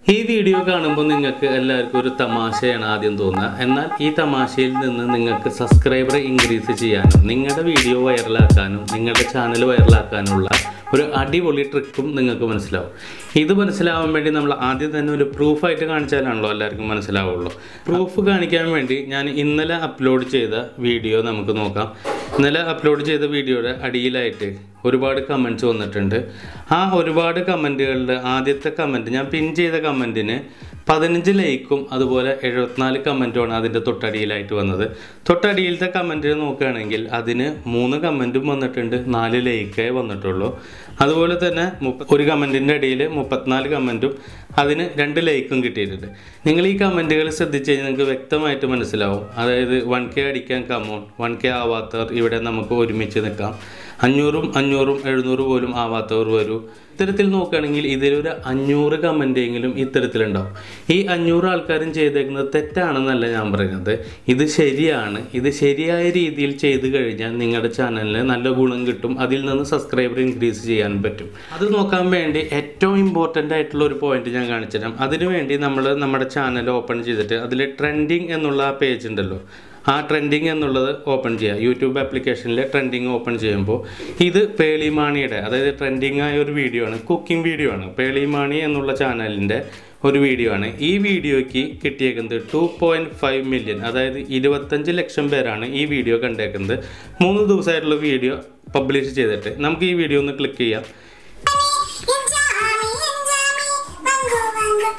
ഈ വീഡിയോ കാണുമ്പോൾ നിങ്ങൾക്ക് എല്ലാവർക്കും ഒരു തമാശയാണ് ആദ്യം തോന്നുക എന്നാൽ ഈ തമാശയിൽ നിന്ന് നിങ്ങൾക്ക് സബ്സ്ക്രൈബർ ഇൻക്രീസ് ചെയ്യാനും നിങ്ങളുടെ വീഡിയോ വൈറലാക്കാനും നിങ്ങളുടെ ചാനൽ വൈറലാക്കാനുള്ള ഒരു അടിപൊളി ട്രിക്കും നിങ്ങൾക്ക് മനസ്സിലാവും ഇത് മനസ്സിലാവാൻ വേണ്ടി നമ്മൾ ആദ്യം തന്നെ ഒരു പ്രൂഫായിട്ട് കാണിച്ചാലാണല്ലോ എല്ലാവർക്കും മനസ്സിലാവുള്ളൂ പ്രൂഫ് കാണിക്കാൻ വേണ്ടി ഞാൻ ഇന്നലെ അപ്ലോഡ് ചെയ്ത വീഡിയോ നമുക്ക് നോക്കാം ഇന്നലെ അപ്ലോഡ് ചെയ്ത വീഡിയോയുടെ അടിയിലായിട്ട് ഒരുപാട് കമൻറ്റ്സ് വന്നിട്ടുണ്ട് ആ ഒരുപാട് കമൻറ്റുകളിൽ ആദ്യത്തെ കമൻറ്റ് ഞാൻ പിൻ ചെയ്ത കമൻറ്റിന് പതിനഞ്ച് ലൈക്കും അതുപോലെ എഴുപത്തിനാല് കമൻറ്റുമാണ് അതിൻ്റെ തൊട്ടടിയിലായിട്ട് വന്നത് തൊട്ടടിയിലത്തെ കമൻറ്റ് നോക്കുകയാണെങ്കിൽ അതിന് മൂന്ന് കമൻറ്റും വന്നിട്ടുണ്ട് നാല് ലൈക്കേ വന്നിട്ടുള്ളൂ അതുപോലെ തന്നെ മുപ്പ ഒരു കമൻറ്റിൻ്റെ ഇടയിൽ മുപ്പത്തിനാല് കമൻറ്റും അതിന് രണ്ട് ലൈക്കും കിട്ടിയിട്ടുണ്ട് നിങ്ങൾ ഈ കമൻറ്റുകൾ ശ്രദ്ധിച്ച് കഴിഞ്ഞാൽ നിങ്ങൾക്ക് വ്യക്തമായിട്ട് മനസ്സിലാവും അതായത് വൺ കെ അടിക്കാൻ കമോൺ വൺ കെ ആവാത്തവർ ഇവിടെ നമുക്ക് ഒരുമിച്ച് നിൽക്കാം അഞ്ഞൂറും അഞ്ഞൂറും എഴുന്നൂറ് പോലും ആവാത്തവർ വരൂ ഇത്തരത്തിൽ നോക്കുകയാണെങ്കിൽ ഇതിലൊരു അഞ്ഞൂറ് കമൻറ്റെങ്കിലും ഇത്തരത്തിലുണ്ടാവും ഈ അഞ്ഞൂറ് ആൾക്കാരും ചെയ്തേക്കുന്നത് തെറ്റാണെന്നല്ല ഞാൻ പറയുന്നത് ഇത് ശരിയാണ് ഇത് ശരിയായ രീതിയിൽ ചെയ്തു കഴിഞ്ഞാൽ നിങ്ങളുടെ ചാനലിന് നല്ല ഗുണം കിട്ടും അതിൽ നിന്ന് സബ്സ്ക്രൈബർ ഇൻക്രീസ് ചെയ്യാൻ പറ്റും അത് നോക്കാൻ വേണ്ടി ഏറ്റവും ഇമ്പോർട്ടൻ്റ് ആയിട്ടുള്ള ഒരു പോയിന്റ് ഞാൻ കാണിച്ചുതരാം അതിനുവേണ്ടി നമ്മൾ നമ്മുടെ ചാനൽ ഓപ്പൺ ചെയ്തിട്ട് അതിൽ ട്രെൻഡിങ് എന്നുള്ള ആ പേജ് ഉണ്ടല്ലോ ആ ട്രെൻഡിങ് എന്നുള്ളത് ഓപ്പൺ ചെയ്യുക യൂട്യൂബ് ആപ്ലിക്കേഷനിൽ ട്രെൻഡിങ് ഓപ്പൺ ചെയ്യുമ്പോൾ ഇത് പേളിമാണിയുടെ അതായത് ട്രെൻഡിങ് ആയ ഒരു വീഡിയോ ആണ് കുക്കിംഗ് വീഡിയോ ആണ് പേളിമാണി എന്നുള്ള ചാനലിൻ്റെ ഒരു വീഡിയോ ആണ് ഈ വീഡിയോയ്ക്ക് കിട്ടിയേക്കുന്നത് ടു പോയിൻറ്റ് ഫൈവ് മില്യൺ അതായത് ഇരുപത്തഞ്ച് ലക്ഷം പേരാണ് ഈ വീഡിയോ കണ്ടേക്കുന്നത് മൂന്ന് ദിവസമായിട്ടുള്ള വീഡിയോ പബ്ലിഷ് ചെയ്തിട്ട് നമുക്ക് ഈ വീഡിയോ ഒന്ന് ക്ലിക്ക് ചെയ്യാം Injami, injami, mango, mango.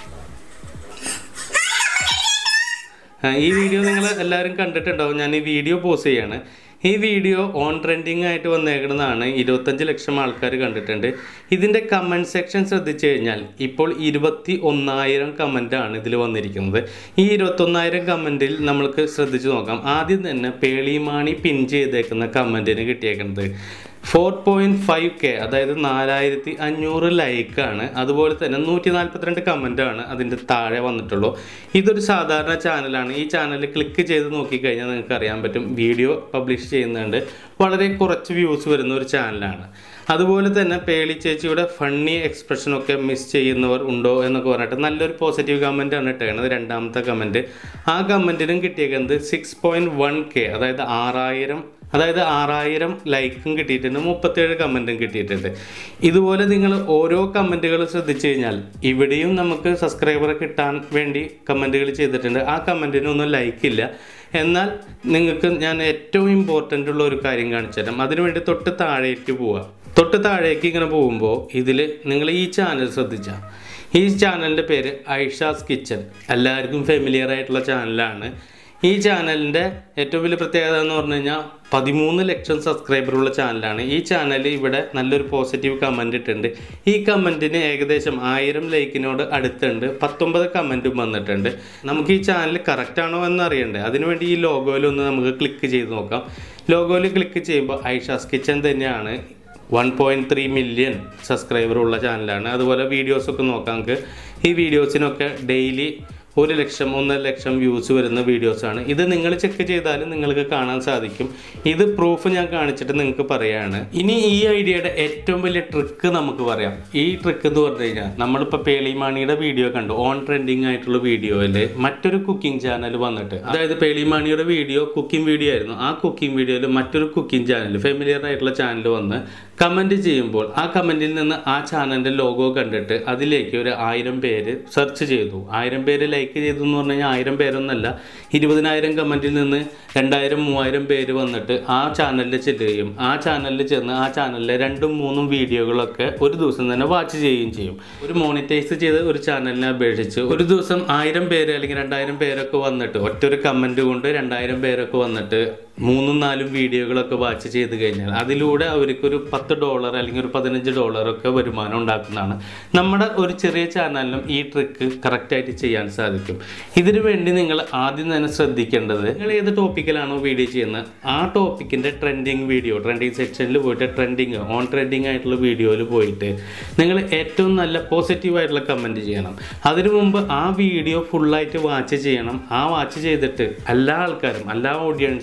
ആ, ഈ വീഡിയോ നിങ്ങൾ എല്ലാവരും കണ്ടിട്ടുണ്ടാവും ഞാൻ ഈ വീഡിയോ പോസ്റ്റ് ചെയ്യാണ് ഈ വീഡിയോ ഓൺ ട്രെൻഡിങ് ആയിട്ട് വന്നേക്കുന്നതാണ് ഇരുപത്തഞ്ച് ലക്ഷം ആൾക്കാർ കണ്ടിട്ടുണ്ട് ഇതിൻ്റെ കമൻറ്റ് സെക്ഷൻ ശ്രദ്ധിച്ചു കഴിഞ്ഞാൽ ഇപ്പോൾ ഇരുപത്തി ഒന്നായിരം കമൻറ്റാണ് ഇതിൽ വന്നിരിക്കുന്നത് ഈ ഇരുപത്തൊന്നായിരം കമൻറ്റിൽ നമ്മൾക്ക് ശ്രദ്ധിച്ചു നോക്കാം ആദ്യം തന്നെ പേളിമാണി പിൻ ചെയ്തേക്കുന്ന കമൻറ്റിന് കിട്ടിയേക്കുന്നത് ഫോർ പോയിൻറ്റ് ഫൈവ് കെ അതായത് നാലായിരത്തി അഞ്ഞൂറ് ലൈക്കാണ് അതുപോലെ തന്നെ നൂറ്റി നാൽപ്പത്തിരണ്ട് കമൻറ്റാണ് അതിൻ്റെ താഴെ വന്നിട്ടുള്ളൂ ഇതൊരു സാധാരണ ചാനലാണ് ഈ ചാനൽ ക്ലിക്ക് ചെയ്ത് നോക്കിക്കഴിഞ്ഞാൽ നിങ്ങൾക്ക് അറിയാൻ പറ്റും വീഡിയോ പബ്ലിഷ് ചെയ്യുന്നുണ്ട് വളരെ കുറച്ച് വ്യൂസ് വരുന്ന ഒരു ചാനലാണ് അതുപോലെ തന്നെ പേളി ചേച്ചിയുടെ ഫണ്ണി എക്സ്പ്രഷനൊക്കെ മിസ് ചെയ്യുന്നവർ ഉണ്ടോ എന്നൊക്കെ പറഞ്ഞിട്ട് നല്ലൊരു പോസിറ്റീവ് കമൻ്റ് ആണ് ഇട്ടേക്കുന്നത് രണ്ടാമത്തെ കമൻറ്റ് ആ കമൻറ്റിനും കിട്ടിയേക്കുന്നത് സിക്സ് പോയിൻറ്റ് വൺ കെ അതായത് ആറായിരം അതായത് ആറായിരം ലൈക്കും കിട്ടിയിട്ടുണ്ട് മുപ്പത്തേഴ് കമൻറ്റും കിട്ടിയിട്ടുണ്ട് ഇതുപോലെ നിങ്ങൾ ഓരോ കമൻറ്റുകൾ ശ്രദ്ധിച്ചു കഴിഞ്ഞാൽ ഇവിടെയും നമുക്ക് സബ്സ്ക്രൈബറെ കിട്ടാൻ വേണ്ടി കമൻറ്റുകൾ ചെയ്തിട്ടുണ്ട് ആ കമൻറ്റിനൊന്നും ലൈക്കില്ല എന്നാൽ നിങ്ങൾക്ക് ഞാൻ ഏറ്റവും ഇമ്പോർട്ടൻ്റ് ഉള്ള ഒരു കാര്യം കാണിച്ചു തരാം അതിനുവേണ്ടി തൊട്ട് താഴേക്ക് പോവുക തൊട്ട് താഴേക്ക് ഇങ്ങനെ പോകുമ്പോൾ ഇതിൽ നിങ്ങൾ ഈ ചാനൽ ശ്രദ്ധിച്ചാൽ ഈ ചാനലിൻ്റെ പേര് ഐഷാസ് കിച്ചൺ എല്ലാവർക്കും ഫെമിലിയർ ആയിട്ടുള്ള ചാനലാണ് ഈ ചാനലിൻ്റെ ഏറ്റവും വലിയ പ്രത്യേകത എന്ന് പറഞ്ഞു കഴിഞ്ഞാൽ പതിമൂന്ന് ലക്ഷം സബ്സ്ക്രൈബറുള്ള ചാനലാണ് ഈ ചാനൽ ഇവിടെ നല്ലൊരു പോസിറ്റീവ് കമൻ്റ് ഇട്ടുണ്ട് ഈ കമൻറ്റിന് ഏകദേശം ആയിരം ലൈക്കിനോട് അടുത്തുണ്ട് പത്തൊമ്പത് കമൻറ്റും വന്നിട്ടുണ്ട് നമുക്ക് ഈ ചാനൽ കറക്റ്റ് ആണോ എന്ന് അറിയണ്ടേ അതിനുവേണ്ടി ഈ ലോഗോയിൽ ഒന്ന് നമുക്ക് ക്ലിക്ക് ചെയ്ത് നോക്കാം ലോഗോയിൽ ക്ലിക്ക് ചെയ്യുമ്പോൾ ഐഷാസ് കിച്ചൻ തന്നെയാണ് one point three million subscriber ഉള്ള ചാനലാണ് അതുപോലെ വീഡിയോസൊക്കെ നോക്കാം നമുക്ക് ഈ വീഡിയോസിനൊക്കെ ഡെയിലി ഒരു ലക്ഷം ഒന്നര ലക്ഷം വ്യൂസ് വരുന്ന വീഡിയോസാണ് ഇത് നിങ്ങൾ ചെക്ക് ചെയ്താലും നിങ്ങൾക്ക് കാണാൻ സാധിക്കും ഇത് പ്രൂഫ് ഞാൻ കാണിച്ചിട്ട് നിങ്ങൾക്ക് പറയാണ് ഇനി ഈ ഐഡിയയുടെ ഏറ്റവും വലിയ ട്രിക്ക് നമുക്ക് പറയാം ഈ ട്രിക്ക് എന്ന് പറഞ്ഞു കഴിഞ്ഞാൽ നമ്മളിപ്പോൾ പേളിമാണിയുടെ വീഡിയോ കണ്ടു ഓൺ ട്രെൻഡിങ് ആയിട്ടുള്ള വീഡിയോയിൽ മറ്റൊരു കുക്കിംഗ് ചാനൽ വന്നിട്ട് അതായത് പേളിമാണിയുടെ വീഡിയോ കുക്കിംഗ് വീഡിയോ ആയിരുന്നു ആ കുക്കിംഗ് വീഡിയോയിൽ മറ്റൊരു കുക്കിംഗ് ചാനൽ ഫെമിലിയർ ആയിട്ടുള്ള ചാനൽ വന്ന് കമൻറ്റ് ചെയ്യുമ്പോൾ ആ കമൻറ്റിൽ നിന്ന് ആ ചാനലിൻ്റെ ലോഗോ കണ്ടിട്ട് അതിലേക്ക് ഒരു ആയിരം പേര് സെർച്ച് ചെയ്തു ആയിരം പേര് ലൈക്ക് ചെയ്തു എന്ന് പറഞ്ഞു കഴിഞ്ഞാൽ ആയിരം പേരൊന്നല്ല ഇരുപതിനായിരം കമൻറ്റിൽ നിന്ന് രണ്ടായിരം മൂവായിരം പേര് വന്നിട്ട് ആ ചാനലിൽ ചെല്ലുകയും ആ ചാനലിൽ ചെന്ന് ആ ചാനലിലെ രണ്ടും മൂന്നും വീഡിയോകളൊക്കെ ഒരു ദിവസം തന്നെ വാച്ച് ചെയ്യുകയും ചെയ്യും ഒരു മോണിറ്റൈസ് ചെയ്ത ഒരു ചാനലിനെ അപേക്ഷിച്ച് ഒരു ദിവസം ആയിരം പേര് അല്ലെങ്കിൽ രണ്ടായിരം പേരൊക്കെ വന്നിട്ട് ഒറ്റൊരു കമൻറ്റ് കൊണ്ട് രണ്ടായിരം പേരൊക്കെ വന്നിട്ട് മൂന്നും നാലും വീഡിയോകളൊക്കെ വാച്ച് ചെയ്ത് കഴിഞ്ഞാൽ അതിലൂടെ അവർക്കൊരു പത്ത് ഡോളർ അല്ലെങ്കിൽ ഒരു പതിനഞ്ച് ഡോളറൊക്കെ വരുമാനം ഉണ്ടാക്കുന്നതാണ് നമ്മുടെ ഒരു ചെറിയ ചാനലിനും ഈ ട്രിക്ക് കറക്റ്റായിട്ട് ചെയ്യാൻ സാധിക്കും ഇതിനു വേണ്ടി നിങ്ങൾ ആദ്യം തന്നെ ശ്രദ്ധിക്കേണ്ടത് നിങ്ങൾ ഏത് ടോപ്പിക്കിലാണോ വീഡിയോ ചെയ്യുന്നത് ആ ടോപ്പിക്കിൻ്റെ ട്രെൻഡിങ് വീഡിയോ ട്രെൻഡിങ് സെക്ഷനിൽ പോയിട്ട് ട്രെൻഡിങ് ഓൺ ട്രെൻഡിങ് ആയിട്ടുള്ള വീഡിയോയിൽ പോയിട്ട് നിങ്ങൾ ഏറ്റവും നല്ല പോസിറ്റീവ് ആയിട്ടുള്ള കമൻറ്റ് ചെയ്യണം അതിനു മുമ്പ് ആ വീഡിയോ ഫുള്ളായിട്ട് വാച്ച് ചെയ്യണം ആ വാച്ച് ചെയ്തിട്ട് എല്ലാ ആൾക്കാരും എല്ലാ ഓഡിയൻസും ഒരു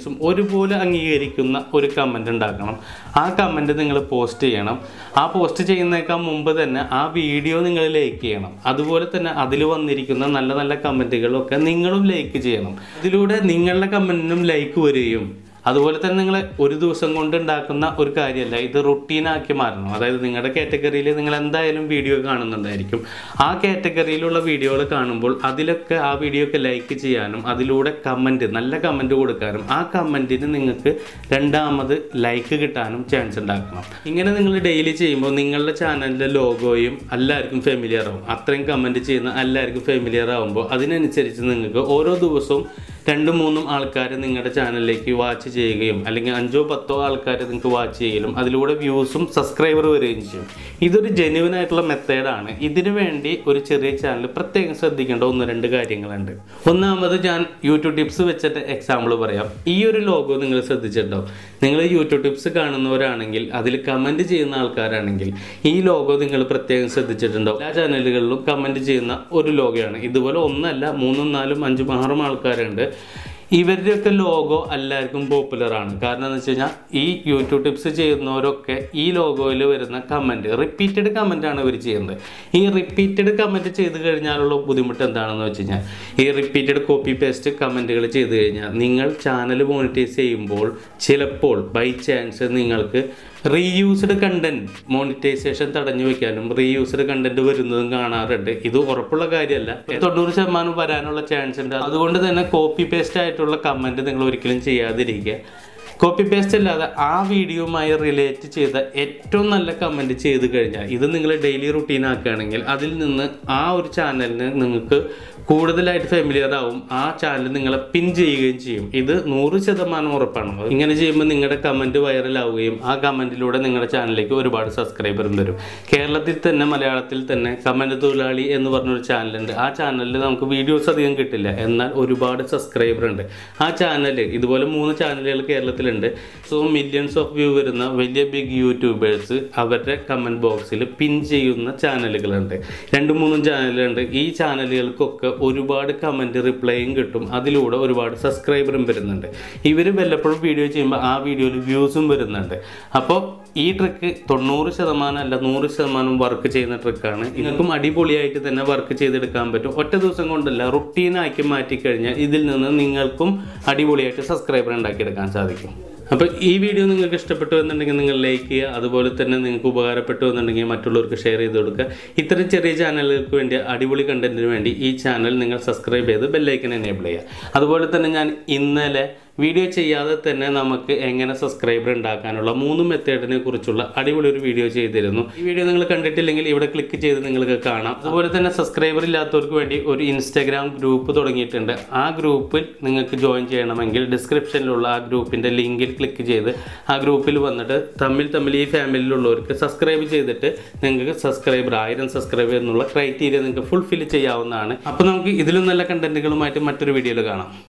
ഒരുപോലെ അംഗീകരിക്കുന്ന ഒരു കമൻറ്റ് ഉണ്ടാക്കണം ആ കമൻറ്റ് നിങ്ങൾ പോസ്റ്റ് ചെയ്യണം ആ പോസ്റ്റ് ചെയ്യുന്നേക്കാൾ മുമ്പ് തന്നെ ആ വീഡിയോ നിങ്ങൾ ലൈക്ക് ചെയ്യണം അതുപോലെ തന്നെ അതിൽ വന്നിരിക്കുന്ന നല്ല നല്ല കമൻറ്റുകളൊക്കെ നിങ്ങളും ലൈക്ക് ചെയ്യണം ഇതിലൂടെ നിങ്ങളുടെ കമൻറ്റിനും ലൈക്ക് വരികയും അതുപോലെ തന്നെ നിങ്ങൾ ഒരു ദിവസം കൊണ്ട് ഉണ്ടാക്കുന്ന ഒരു കാര്യമല്ല ഇത് റുട്ടീനാക്കി മാറണം അതായത് നിങ്ങളുടെ കാറ്റഗറിയിൽ നിങ്ങൾ എന്തായാലും വീഡിയോ കാണുന്നുണ്ടായിരിക്കും ആ കാറ്റഗറിയിലുള്ള വീഡിയോകൾ കാണുമ്പോൾ അതിലൊക്കെ ആ വീഡിയോക്ക് ലൈക്ക് ചെയ്യാനും അതിലൂടെ കമൻറ്റ് നല്ല കമൻറ്റ് കൊടുക്കാനും ആ കമൻറ്റിന് നിങ്ങൾക്ക് രണ്ടാമത് ലൈക്ക് കിട്ടാനും ചാൻസ് ഉണ്ടാക്കണം ഇങ്ങനെ നിങ്ങൾ ഡെയിലി ചെയ്യുമ്പോൾ നിങ്ങളുടെ ചാനലിൻ്റെ ലോഗോയും എല്ലാവർക്കും ഫെമിലിയർ ആവും അത്രയും കമൻറ്റ് ചെയ്യുന്ന എല്ലാവർക്കും ഫെമിലിയർ ആവുമ്പോൾ അതിനനുസരിച്ച് നിങ്ങൾക്ക് ഓരോ ദിവസവും രണ്ടും മൂന്നും ആൾക്കാർ നിങ്ങളുടെ ചാനലിലേക്ക് വാച്ച് ചെയ്യുകയും അല്ലെങ്കിൽ അഞ്ചോ പത്തോ ആൾക്കാർ നിങ്ങൾക്ക് വാച്ച് ചെയ്യലും അതിലൂടെ വ്യൂസും സബ്സ്ക്രൈബർ വരികയും ചെയ്യും ഇതൊരു ജെന്യൂൻ ആയിട്ടുള്ള മെത്തേഡാണ് ഇതിനു വേണ്ടി ഒരു ചെറിയ ചാനൽ പ്രത്യേകം ശ്രദ്ധിക്കേണ്ട ഒന്ന് രണ്ട് കാര്യങ്ങളുണ്ട് ഒന്നാമത് ഞാൻ യൂട്യൂബ് ടിപ്സ് വെച്ചിട്ട് എക്സാമ്പിൾ പറയാം ഈ ഒരു ലോഗോ നിങ്ങൾ ശ്രദ്ധിച്ചിട്ടുണ്ടാവും നിങ്ങൾ യൂട്യൂബ് ടിപ്സ് കാണുന്നവരാണെങ്കിൽ അതിൽ കമൻറ്റ് ചെയ്യുന്ന ആൾക്കാരാണെങ്കിൽ ഈ ലോഗോ നിങ്ങൾ പ്രത്യേകം ശ്രദ്ധിച്ചിട്ടുണ്ടാവും എല്ലാ ചാനലുകളിലും കമൻറ്റ് ചെയ്യുന്ന ഒരു ലോഗോയാണ് ഇതുപോലെ ഒന്നല്ല മൂന്നും നാലും അഞ്ചും ആറും ആൾക്കാരുണ്ട് ഇവരുടെയൊക്കെ ലോഗോ എല്ലാവർക്കും പോപ്പുലർ ആണ് കാരണം എന്ന് വെച്ച് കഴിഞ്ഞാൽ ഈ യൂട്യൂബ് ടിപ്സ് ചെയ്യുന്നവരൊക്കെ ഈ ലോഗോയിൽ വരുന്ന കമൻറ്റ് റിപ്പീറ്റഡ് കമൻ്റ് ആണ് ഇവർ ചെയ്യുന്നത് ഈ റിപ്പീറ്റഡ് കമൻറ്റ് ചെയ്ത് കഴിഞ്ഞാലുള്ള ബുദ്ധിമുട്ട് എന്താണെന്ന് വെച്ച് കഴിഞ്ഞാൽ ഈ റിപ്പീറ്റഡ് കോപ്പി പേസ്റ്റ് കമൻറ്റുകൾ ചെയ്ത് കഴിഞ്ഞാൽ നിങ്ങൾ ചാനൽ മോണിറ്റൈസ് ചെയ്യുമ്പോൾ ചിലപ്പോൾ ബൈ ചാൻസ് നിങ്ങൾക്ക് റീയൂസ്ഡ് കണ്ടന്റ് മോണിറ്റൈസേഷൻ തടഞ്ഞു വെക്കാനും റീയൂസ്ഡ് കണ്ടന്റ് വരുന്നതും കാണാറുണ്ട് ഇത് ഉറപ്പുള്ള കാര്യമല്ല തൊണ്ണൂറ് ശതമാനം വരാനുള്ള ചാൻസ് ഉണ്ട് അതുകൊണ്ട് തന്നെ കോപ്പി പേസ്റ്റ് ആയിട്ടുള്ള കമന്റ് നിങ്ങൾ ഒരിക്കലും ചെയ്യാതിരിക്കുക കോപ്പി പേസ്റ്റ് അല്ലാതെ ആ വീഡിയോയുമായി റിലേറ്റ് ചെയ്ത ഏറ്റവും നല്ല കമൻറ്റ് ചെയ്ത് കഴിഞ്ഞാൽ ഇത് നിങ്ങൾ ഡെയിലി റുട്ടീൻ ആക്കുകയാണെങ്കിൽ അതിൽ നിന്ന് ആ ഒരു ചാനലിന് നിങ്ങൾക്ക് കൂടുതലായിട്ട് ഫെമിലിയർ ആവും ആ ചാനൽ നിങ്ങളെ പിൻ ചെയ്യുകയും ചെയ്യും ഇത് നൂറ് ശതമാനം ഉറപ്പാണ് ഇങ്ങനെ ചെയ്യുമ്പോൾ നിങ്ങളുടെ കമൻറ്റ് വൈറലാവുകയും ആ കമൻറ്റിലൂടെ നിങ്ങളുടെ ചാനലിലേക്ക് ഒരുപാട് സബ്സ്ക്രൈബറും വരും കേരളത്തിൽ തന്നെ മലയാളത്തിൽ തന്നെ കമൻറ്റ് തൊഴിലാളി എന്ന് പറഞ്ഞൊരു ചാനലുണ്ട് ആ ചാനലിൽ നമുക്ക് വീഡിയോസ് അധികം കിട്ടില്ല എന്നാൽ ഒരുപാട് സബ്സ്ക്രൈബർ ഉണ്ട് ആ ചാനൽ ഇതുപോലെ മൂന്ന് ചാനലുകൾ കേരളത്തിലുണ്ട് സോ മില്യൺസ് ഓഫ് വ്യൂ വരുന്ന വലിയ ബിഗ് യൂട്യൂബേഴ്സ് അവരുടെ കമൻറ്റ് ബോക്സിൽ പിൻ ചെയ്യുന്ന ചാനലുകളുണ്ട് രണ്ട് മൂന്നും ചാനലുണ്ട് ഈ ചാനലുകൾക്കൊക്കെ ഒരുപാട് കമൻറ്റ് റിപ്ലൈയും കിട്ടും അതിലൂടെ ഒരുപാട് സബ്സ്ക്രൈബറും വരുന്നുണ്ട് ഇവർ വല്ലപ്പോഴും വീഡിയോ ചെയ്യുമ്പോൾ ആ വീഡിയോയിൽ വ്യൂസും വരുന്നുണ്ട് അപ്പോൾ ഈ ട്രിക്ക് തൊണ്ണൂറ് ശതമാനം അല്ല നൂറ് ശതമാനം വർക്ക് ചെയ്യുന്ന ട്രിക്കാണ് നിങ്ങൾക്കും അടിപൊളിയായിട്ട് തന്നെ വർക്ക് ചെയ്തെടുക്കാൻ പറ്റും ഒറ്റ ദിവസം കൊണ്ടല്ല റുട്ടീനാക്കി മാറ്റിക്കഴിഞ്ഞാൽ ഇതിൽ നിന്ന് നിങ്ങൾക്കും അടിപൊളിയായിട്ട് സബ്സ്ക്രൈബർ ഉണ്ടാക്കിയെടുക്കാൻ സാധിക്കും അപ്പോൾ ഈ വീഡിയോ നിങ്ങൾക്ക് ഇഷ്ടപ്പെട്ടു എന്നുണ്ടെങ്കിൽ നിങ്ങൾ ലൈക്ക് ചെയ്യുക അതുപോലെ തന്നെ നിങ്ങൾക്ക് ഉപകാരപ്പെട്ടു എന്നുണ്ടെങ്കിൽ മറ്റുള്ളവർക്ക് ഷെയർ ചെയ്ത് കൊടുക്കുക ഇത്തരം ചെറിയ ചാനലുകൾക്ക് വേണ്ടി അടിപൊളി കണ്ടന്റിന് വേണ്ടി ഈ ചാനൽ നിങ്ങൾ സബ്സ്ക്രൈബ് ചെയ്ത് ബെല്ലൈക്കൻ എനേബിൾ ചെയ്യുക അതുപോലെ തന്നെ ഞാൻ ഇന്നലെ വീഡിയോ ചെയ്യാതെ തന്നെ നമുക്ക് എങ്ങനെ സബ്സ്ക്രൈബർ ഉണ്ടാക്കാനുള്ള മൂന്ന് മെത്തേഡിനെ കുറിച്ചുള്ള അടിപൊളി ഒരു വീഡിയോ ചെയ്തിരുന്നു ഈ വീഡിയോ നിങ്ങൾ കണ്ടിട്ടില്ലെങ്കിൽ ഇവിടെ ക്ലിക്ക് ചെയ്ത് നിങ്ങൾക്ക് കാണാം അതുപോലെ തന്നെ സബ്സ്ക്രൈബർ ഇല്ലാത്തവർക്ക് വേണ്ടി ഒരു ഇൻസ്റ്റാഗ്രാം ഗ്രൂപ്പ് തുടങ്ങിയിട്ടുണ്ട് ആ ഗ്രൂപ്പിൽ നിങ്ങൾക്ക് ജോയിൻ ചെയ്യണമെങ്കിൽ ഡിസ്ക്രിപ്ഷനിലുള്ള ആ ഗ്രൂപ്പിൻ്റെ ലിങ്കിൽ ക്ലിക്ക് ചെയ്ത് ആ ഗ്രൂപ്പിൽ വന്നിട്ട് തമ്മിൽ തമ്മിൽ ഈ ഫാമിലിയിലുള്ളവർക്ക് സബ്സ്ക്രൈബ് ചെയ്തിട്ട് നിങ്ങൾക്ക് സബ്സ്ക്രൈബർ ആയിരം സബ്സ്ക്രൈബർ എന്നുള്ള ക്രൈറ്റീരിയ നിങ്ങൾക്ക് ഫുൾഫിൽ ചെയ്യാവുന്നതാണ് അപ്പോൾ നമുക്ക് ഇതിലും നല്ല കണ്ടന്റുകളുമായിട്ട് മറ്റൊരു വീഡിയോയിൽ കാണാം